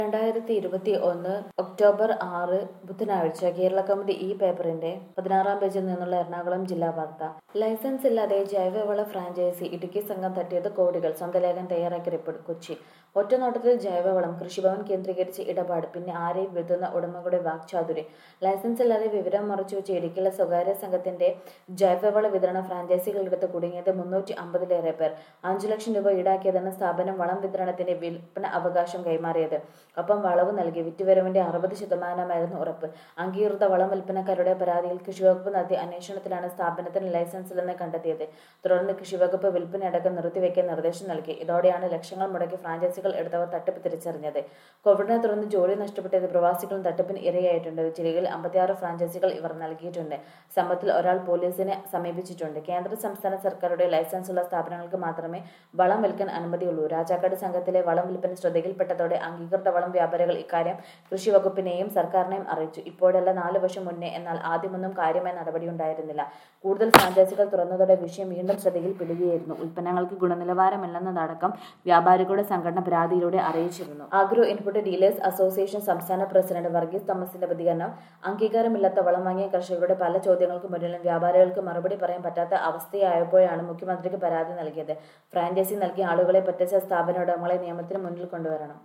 രണ്ടായിരത്തി ഇരുപത്തി ഒന്ന് ഒക്ടോബർ ആറ് ബുധനാഴ്ച കേരള കൗമുദി ഈ പേപ്പറിന്റെ പതിനാറാം പേജിൽ നിന്നുള്ള എറണാകുളം ജില്ലാ വാർത്ത ലൈസൻസ് ഇല്ലാതെ ജൈവവള ഫ്രാഞ്ചൈസി ഇടുക്കി സംഘം തട്ടിയത് കോടികൾ സ്വന്തം ലേഖനം തയ്യാറാക്കി റിപ്പോർട്ട് കൊച്ചി ഒറ്റനോട്ടത്തിൽ ജൈവവളം കൃഷിഭവൻ കേന്ദ്രീകരിച്ച് ഇടപാട് പിന്നെ ആരെയും വിതുന്ന ഉടമകളുടെ വാക്ചാതുര്യം ലൈസൻസ് ഇല്ലാതെ വിവരം മറച്ചുവെച്ച് ഇടുക്കിയിലെ സ്വകാര്യ സംഘത്തിന്റെ ജൈവവള വിതരണ ഫ്രാഞ്ചൈസികളെടുത്ത് കുടുങ്ങിയത് മുന്നൂറ്റി അമ്പതിലേറെ പേർ അഞ്ചു ലക്ഷം രൂപ ഈടാക്കിയതാണ് സ്ഥാപനം വളം വിതരണത്തിന്റെ വിൽപ്പന അവകാശം കൈമാറിയത് ഒപ്പം വളവ് നൽകി വിറ്റുവരവിന്റെ അറുപത് ശതമാനമായിരുന്നു ഉറപ്പ് അംഗീകൃത വളം വിൽപ്പനക്കാരുടെ പരാതിയിൽ കൃഷിവകുപ്പ് നടത്തിയ അന്വേഷണത്തിലാണ് സ്ഥാപനത്തിന് ലൈസൻസ് ഇല്ലെന്ന് കണ്ടെത്തിയത് തുടർന്ന് കൃഷിവകുപ്പ് വിൽപ്പനയടക്കം നിർത്തിവെക്കാൻ നിർദ്ദേശം നൽകി ഇതോടെയാണ് ലക്ഷങ്ങൾ മുടക്കി ഫ്രാഞ്ചൈസികൾ എടുത്തവർ തട്ടിപ്പ് തിരിച്ചറിഞ്ഞത് കോവിഡിനെ തുടർന്ന് ജോലി നഷ്ടപ്പെട്ടത് പ്രവാസികളും തട്ടിപ്പിന് ഇരയായിട്ടുണ്ട് ജില്ലയിൽ അമ്പത്തിയാറ് ഫ്രാഞ്ചൈസികൾ ഇവർ നൽകിയിട്ടുണ്ട് സംഭവത്തിൽ ഒരാൾ പോലീസിനെ സമീപിച്ചിട്ടുണ്ട് കേന്ദ്ര സംസ്ഥാന സർക്കാരുടെ ലൈസൻസ് ഉള്ള സ്ഥാപനങ്ങൾക്ക് മാത്രമേ വളം വിൽക്കാൻ അനുമതിയുള്ളൂ രാജാക്കാട് സംഘത്തിലെ വളം വിൽപ്പന ശ്രദ്ധയിൽപ്പെട്ടതോടെ അംഗീകൃത വളം വ്യാപാരികൾ ഇക്കാര്യം കൃഷി വകുപ്പിനെയും സർക്കാരിനെയും അറിയിച്ചു ഇപ്പോഴല്ല നാല് വർഷം മുന്നേ എന്നാൽ ആദ്യമൊന്നും കാര്യമായ നടപടിയുണ്ടായിരുന്നില്ല കൂടുതൽ ഫ്രാഞ്ചൈസികൾ തുറന്നതോടെ വിഷയം വീണ്ടും ശ്രദ്ധയിൽ പെടുകയായിരുന്നു ഉൽപ്പന്നങ്ങൾക്ക് ഗുണനിലവാരമില്ലെന്നതടക്കം വ്യാപാരികളുടെ സംഘടന പരാതിയിലൂടെ അറിയിച്ചിരുന്നു ആഗ്രോ ഇൻപുട്ട് ഡീലേഴ്സ് അസോസിയേഷൻ സംസ്ഥാന പ്രസിഡന്റ് വർഗീസ് തോമസിന്റെ പ്രതികരണം അംഗീകാരമില്ലാത്ത വളം വാങ്ങിയ കർഷകരുടെ പല ചോദ്യങ്ങൾക്ക് മുന്നിലും വ്യാപാരികൾക്ക് മറുപടി പറയാൻ പറ്റാത്ത അവസ്ഥയായപ്പോഴാണ് മുഖ്യമന്ത്രിക്ക് പരാതി നൽകിയത് ഫ്രാഞ്ചൈസി നൽകിയ ആളുകളെ പറ്റിച്ച സ്ഥാപന ഉടമകളെ നിയമത്തിന് മുന്നിൽ കൊണ്ടുവരണം